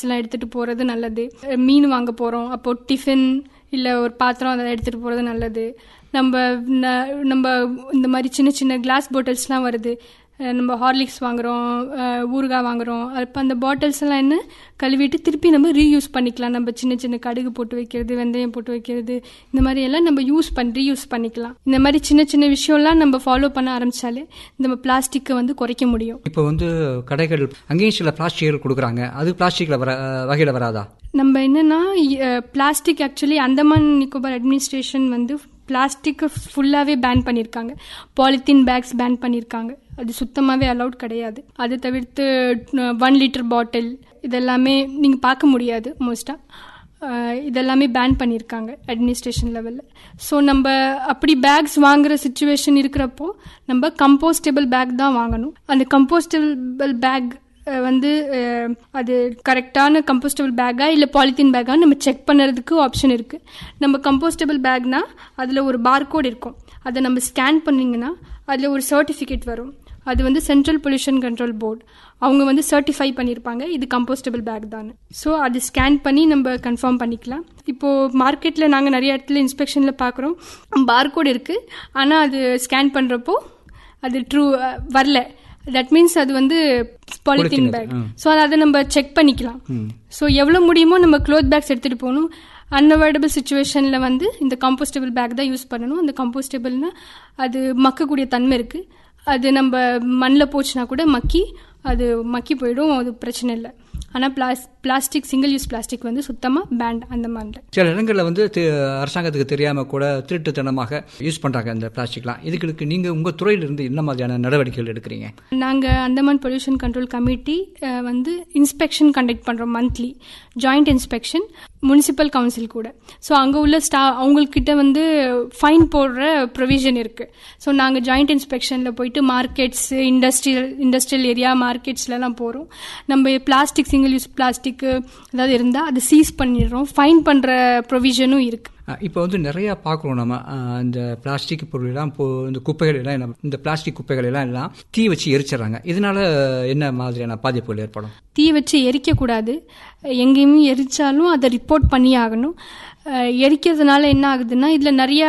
எல்லாம் எடுத்துகிட்டு போகிறது நல்லது அஹ் மீன் வாங்க போகிறோம் அப்போ டிஃபன் இல்லை ஒரு பாத்திரம் அதெல்லாம் எடுத்துகிட்டு போகிறது நல்லது நம்ம ந- நம்ம இந்த மாதிரி சின்ன சின்ன கிளாஸ் பாட்டில்ஸ்லாம் வருது அஹ் நம்ம ஹார்லிக்ஸ் வாங்குறோம் அஹ் ஊறுகாய் வாங்குறோம் அப்போ அந்த பாட்டில்ஸ் எல்லாம் என்ன கழுவிட்டு திருப்பி நம்ம ரீயூஸ் பண்ணிக்கலாம் நம்ம சின்ன சின்ன கடுகு போட்டு வைக்கிறது வெந்தயம் போட்டு வைக்கிறது இந்த மாதிரி எல்லாம் நம்ம யூஸ் பண்ணி ரீயூஸ் பண்ணிக்கலாம் இந்த மாதிரி சின்ன சின்ன விஷயம்லாம் நம்ம ஃபாலோ பண்ண ஆரம்பிச்சாலே நம்ம பிளாஸ்டிக்கை வந்து குறைக்க முடியும் இப்போ வந்து கடைகள் அங்கேயும் சில பிளாஸ்டிக்கள் கொடுக்குறாங்க அது பிளாஸ்டிக்ல வர வகையில் வராதா நம்ம என்னன்னா plastic actually Andaman Nicobar administration வந்து பிளாஸ்டிக்கை ஃபுல்லாகவே பேன் பண்ணியிருக்காங்க பாலித்தீன் பேக்ஸ் பேன் பண்ணியிருக்காங்க அது சுத்தமாகவே அலௌட் கிடையாது அது தவிர்த்து ஒன் லிட்டர் பாட்டில் இதெல்லாமே நீங்கள் பார்க்க முடியாது மோஸ்ட்டாக இதெல்லாமே பேன் பண்ணியிருக்காங்க அட்மினிஸ்ட்ரேஷன் லெவலில் ஸோ நம்ம அப்படி பேக்ஸ் வாங்குற சுச்சுவேஷன் இருக்கிறப்போ நம்ம கம்போஸ்டபிள் பேக் தான் வாங்கணும் அந்த கம்போஸ்டபிள் பேக் அஹ் வந்து அஹ், அது கரெக்டான கம்போஸ்டபிள் பேக்கா இல்லை பாலித்தீன் பேக்கா நம்ம செக் பண்ணுறதுக்கு ஆப்ஷன் இருக்குது நம்ம கம்போஸ்டபிள் பேக்னா அதில் ஒரு பார்கோட் இருக்கும் அதை நம்ம ஸ்கேன் பண்ணிங்கன்னா அதில் ஒரு சர்டிஃபிகேட் வரும் அது வந்து சென்ட்ரல் பொல்யூஷன் கண்ட்ரோல் போர்டு அவங்க வந்து சர்டிஃபை பண்ணியிருப்பாங்க இது கம்போஸ்டபிள் பேக் தான் ஸோ அது ஸ்கேன் பண்ணி நம்ம கன்ஃபார்ம் பண்ணிக்கலாம் இப்போது மார்க்கெட்டில் நாங்கள் நிறைய இடத்துல இன்ஸ்பெக்ஷனில் பார்க்குறோம் பார்கோட் இருக்குது ஆனால் அது ஸ்கேன் பண்ணுறப்போ அது ட்ரூ வரல தட் மீன்ஸ் அது வந்து பாலித்தீன் Polythene, பேக் ஆ. ஸோ அதை நம்ம செக் பண்ணிக்கலாம் ஸோ எவ்வளோ முடியுமோ நம்ம க்ளோத் பேக்ஸ் எடுத்துகிட்டு போகணும் அன்அவாய்டபிள் சுச்சுவேஷனில் வந்து இந்த கம்போஸ்டபிள் பேக் தான் யூஸ் பண்ணணும் அந்த கம்போஸ்டபிள்னா அது மக்கக்கூடிய தன்மை இருக்குது அது நம்ம மண்ணில் போச்சுன்னா கூட மக்கி அது மக்கி போயிடும் அது பிரச்சனை இல்லை ஆனால் பிளாஸ் பிளாஸ்டிக் சிங்கிள் யூஸ் பிளாஸ்டிக் வந்து சுத்தமாக பேண்ட் அந்த மாதிரி சில இடங்களில் வந்து தி- அரசாங்கத்துக்கு தெரியாம கூட திருட்டுத்தனமாக யூஸ் பண்றாங்க இந்த பிளாஸ்டிக்லாம் இதுக்கு நீங்க உங்க துறையிலிருந்து என்ன மாதிரியான நடவடிக்கைகள் எடுக்கிறீங்க நாங்கள் அந்தமான் பொல்யூஷன் கண்ட்ரோல் கமிட்டி வந்து இன்ஸ்பெக்ஷன் கண்டக்ட் பண்ணுறோம் monthly joint inspection municipal council கூட ஸோ அங்கே உள்ள ஸ்டா அவங்கக்கிட்ட வந்து ஃபைன் போடுற ப்ரொவிஷன் இருக்குது ஸோ நாங்கள் ஜாயிண்ட் இன்ஸ்பெக்ஷனில் போயிட்டு மார்க்கெட்ஸ் இண்டஸ்ட்ரியல் இண்டஸ்ட்ரியல் ஏரியா மார்க்கெட்ஸ்லலாம் போகிறோம் நம்ம பிளாஸ்டிக் சிங்கிள் யூஸ் பிளாஸ்டிக்கு ஏதாவது இருந்தால் அதை சீஸ் பண்ணிடுறோம் ஃபைன் பண்ணுற ப்ரொவிஷனும் இருக்குது அஹ் இப்போ வந்து நிறைய பார்க்குறோம் நம்ம அஹ் இந்த பிளாஸ்டிக் பொருளெல்லாம் இப்போ இந்த குப்பைகள் எல்லாம் என்ன- இந்த பிளாஸ்டிக் குப்பைகள் எல்லாம் எல்லாம் தீ வச்சு எரிச்சிடறாங்க இதனால என்ன மாதிரியான பாதிப்புகள் ஏற்படும் தீ வச்சு எரிக்கக்கூடாது எங்கேயுமே எரிச்சாலும் அதை ரிப்போர்ட் பண்ணி ஆகணும் அஹ் எரிக்கிறதுனால என்ன ஆகுதுன்னா இதில் நிறையா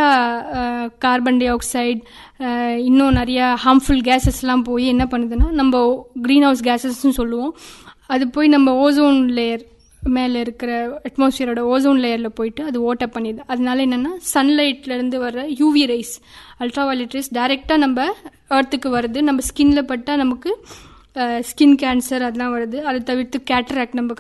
கார்பன் டை ஆக்சைடு இன்னும் நிறையா ஹார்ம்ஃபுல் கேஸஸ்லாம் போய் என்ன பண்ணுதுன்னா நம்ம க்ரீன் ஹவுஸ் கேஸஸ்ன்னு சொல்லுவோம் அது போய் நம்ம ஓசோன் லேயர் மேலே இருக்கிற அட்மாஸ்பியரோட ஓசோன் லேயரில் போயிட்டு அது ஓட்ட பண்ணிடுது அதனால என்னென்னா சன்லைட்லேருந்து வர UV rays ultraviolet rays டைரெக்டாக நம்ம எர்த்துக்கு வருது நம்ம ஸ்கின்ல பட்டால் நமக்கு ஸ்கின் கேன்சர் அதெல்லாம் வருது அதை தவிர்த்து கேட்ராக்ட் நம்ம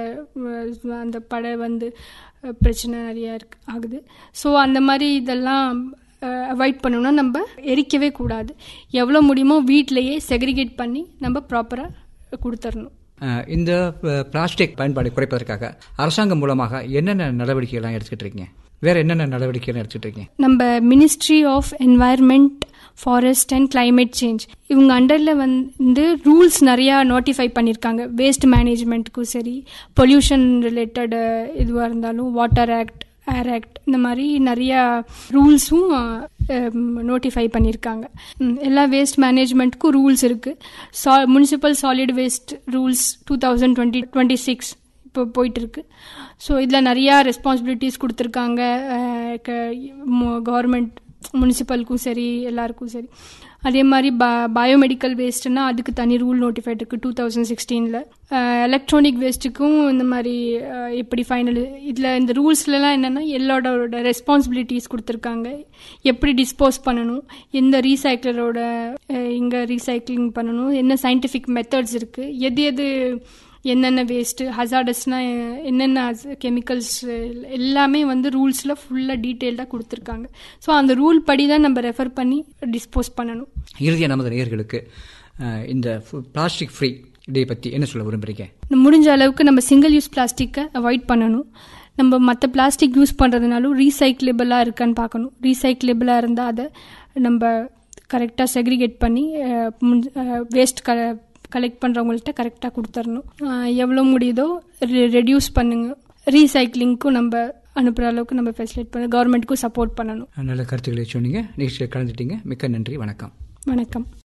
கண்ணில் அந்த படை வந்து அஹ், பிரச்சனை நிறையா இருக்கு ஆகுது ஸோ அந்த மாதிரி இதெல்லாம் அவாய்ட் பண்ணணும்னா நம்ம எரிக்கவே கூடாது எவ்வளோ முடியுமோ வீட்டிலையே செக்ரிகேட் பண்ணி நம்ம ப்ராப்பராக கொடுத்துடணும் அஹ் இந்த அஹ், பிளாஸ்டிக் பயன்பாடை குறைப்பதற்காக அரசாங்கம் மூலமாக என்னென்ன நடவடிக்கைகள்லாம் எடுத்துக்கிட்டு இருக்கீங்க வேற என்னென்ன நடவடிக்கைகள் எடுத்துக்கிட்டு இருக்கீங்க நம்ம ministry of environment forest and climate change இவங்க அண்டரில் வந்து ரூல்ஸ் நிறையா நோட்டிஃபை பண்ணியிருக்காங்க வேஸ்ட் மேனேஜ்மெண்ட்டுக்கும் சரி பொல்யூஷன் ரிலேட்டட் இதுவாக இருந்தாலும் வாட்டர் ஆக்ட் ஏர் ஆக்ட் இந்த மாதிரி நிறையா ரூல்ஸும் நோட்டிஃபை பண்ணியிருக்காங்க ம், எல்லா வேஸ்ட் மேனேஜ்மெண்ட்டுக்கும் ரூல்ஸ் இருக்குது சா municipal solid waste rules two thousand twenty twenty six இப்போ போயிட்டு இருக்கு ஸோ இதில் நிறையா ரெஸ்பான்சிபிலிட்டிஸ் கொடுத்துருக்காங்க கவர்மெண்ட் முனிசிபலுக்கும் சரி எல்லாருக்கும் சரி அதே மாதிரி ப பயோமெடிக்கல் வேஸ்ட்னா அதுக்கு தனி ரூல் நோட்டிஃபைட் இருக்குது டூ தௌசண்ட் சிக்ஸ்டீனில் எலக்ட்ரானிக் வேஸ்ட்டுக்கும் இந்த மாதிரி அஹ், எப்படி ஃபைனல் இதில் இந்த ரூல்ஸ்லலாம் என்னென்னா எல்லாரோட ரெஸ்பான்சிபிலிட்டிஸ் கொடுத்துருக்காங்க எப்படி டிஸ்போஸ் பண்ணணும் எந்த ரீசைக்கிளரோட இங்கே ரீசைக்ளிங் பண்ணணும் என்ன சயின்டிஃபிக் மெத்தட்ஸ் இருக்குது எது எது என்னென்ன வேஸ்ட்டு ஹசார்டஸ்னா என்னென்ன கெமிக்கல்ஸ் எல்லாமே வந்து ரூல்ஸில் ஃபுல்லாக டீட்டெயில்டாக கொடுத்துருக்காங்க ஸோ அந்த ரூல் படி தான் நம்ம ரெஃபர் பண்ணி டிஸ்போஸ் பண்ணணும் இறுதியாக நமது நேயர்களுக்கு அஹ், இந்த பிளாஸ்டிக் ஃப்ரீ டே பற்றி என்ன சொல்ல விரும்புறீங்க முடிஞ்ச அளவுக்கு நம்ம சிங்கிள் யூஸ் பிளாஸ்டிக்கை அவாய்ட் பண்ணணும் நம்ம மற்ற பிளாஸ்டிக் யூஸ் பண்ணுறதுனாலும் ரீசைக்கிளபிளாக இருக்கான்னு பார்க்கணும் ரீசைக்கிளபிளாக இருந்தால் அதை நம்ம கரெக்டாக செக்ரிகேட் பண்ணி வேஸ்ட் க கலெக்ட் பண்ணுறவங்கள்ட்ட கரெக்டாக கொடுத்துடணும் எவ்வளோ முடியுதோ ரெடியூஸ் பண்ணுங்க ரீசைக்ளிங்க்கும் நம்ம அனுப்புகிற அளவுக்கு நம்ம ஃபெசிலேட் பண்ண கவர்மெண்ட்டுக்கும் சப்போர்ட் பண்ணணும் நல்ல கருத்துக்களை சொன்னீங்க நிகழ்ச்சியில் கலந்துட்டீங்க மிக்க நன்றி வணக்கம் வணக்கம்